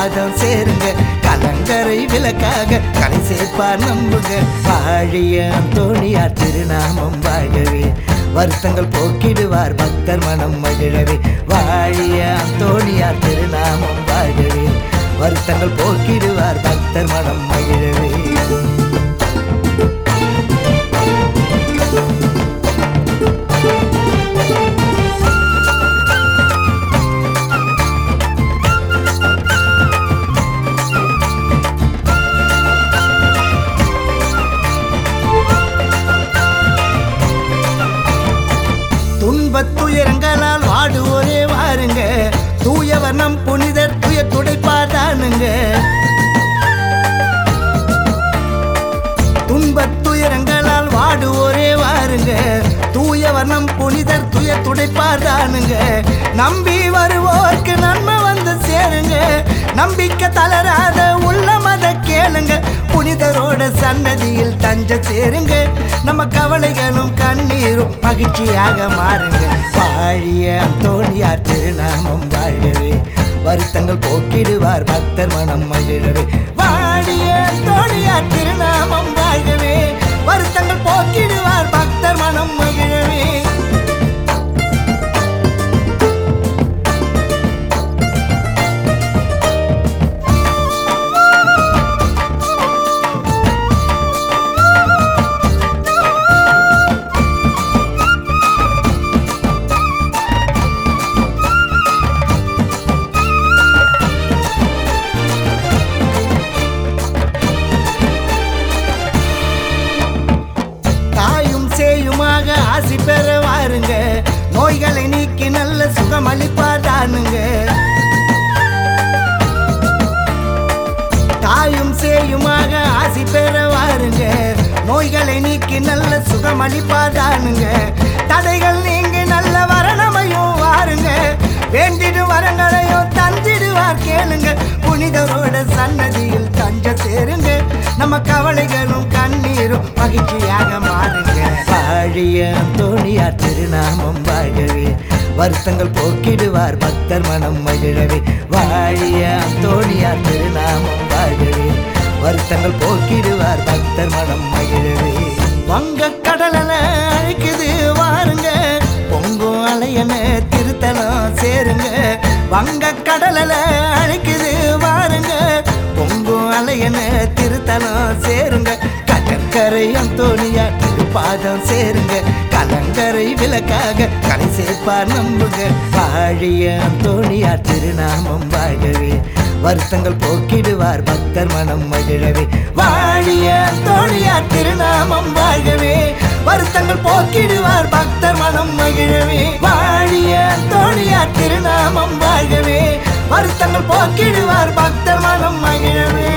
பாதம் சேருங்க கலங்கரை விளக்காக கலை சேர்ப்பார் நம்புங்க வாழிய தோணியார் திருநாமம் வாழ்கவே வருத்தங்கள் போக்கிடுவார் பக்தர் மனம் மகிழவே வாழிய தோணியார் திருநாமம் வாழ்கவே வருத்தங்கள் போக்கிடுவார் பக்தர் மனம் மகிழவே துன்பத் துயரங்களால் வாடுவோரே வாருங்க தூயவர் நம் புனிதர் துய துடைப்பாதானுங்க துன்பத் துயரங்களால் வாடுவோரே வாருங்க தூயவர் நம் புனிதர் துய துடைப்பாதானுங்க நம்பி வருவோர்க்கு நன்மை வந்து சேருங்க நம்பிக்கை தளராத உள்ள மத கேளுங்க புனிதரோட சன்னதியில் தஞ்ச சேருங்க நம்ம கவலைகளும் கண்ணீரும் மகிழ்ச்சியாக மாறுங்க வாழிய தோழியார் திருநாமம் வாழ்கவே வருத்தங்கள் போக்கிடுவார் பக்தர் மனம் மகிழவே வாழிய தோழியார் திருநாமம் வாழ்கவே வருத்தங்கள் போக்கிடுவார் பக்தர் மனம் மகிழவே தாயும் சேயுமாக ஆசி பெற வாருங்க நோய்களை நீக்கி நல்ல சுகம் அளிப்பாதானுங்க தாயும் சேயுமாக ஆசி பெற வாருங்க நோய்களை நீக்கி நல்ல சுகம் அளிப்பாதானுங்க தடைகள் நீங்கி நல்ல வரணமையும் வாருங்க வேண்டிடு வரங்களையும் தந்திடுவார் கேளுங்க புனிதரோட சன்னதியில் தஞ்ச சேருங்க நம்ம கவலைகளும் கண்ணீரும் மகிழ்ச்சியாக மாறுங்க வாழிய தோணியார் திருநாமம் வாழ்கவே வருத்தங்கள் போக்கிடுவார் பக்தர் மனம் மகிழவே வாழிய தோணியார் திருநாமம் வாழ்கவே வருத்தங்கள் போக்கிடுவார் பக்தர் மனம் மகிழவே வங்க கடலன அழைக்குது வாருங்க பொங்கும் அலையன திருத்தலம் சேருங்க வங்க கடலல அழைக்குது வாருங்க பொங்கும் அலையன திருத்தலம் சேருங்க கடற்கரை அந்தோனியா திருப்பாதம் சேருங்க கலங்கரை விளக்காக கலை சேர்ப்பார் நம்புங்க வாழிய அந்தோணியார் திருநாமம் வாழ்கவே வருத்தங்கள் போக்கிடுவார் பக்தர் மனம் மகிழவே வாழிய தோழியார் திருநாமம் வாழ்கவே வருத்தங்கள் போக்கிடுவார் பக்தர் மனம் மகிழவே வாழிய தோழியார் திருநாமம் வாழ்கவே வருத்தங்கள் போக்கிடுவார் பக்தர் மனம் மகிழவே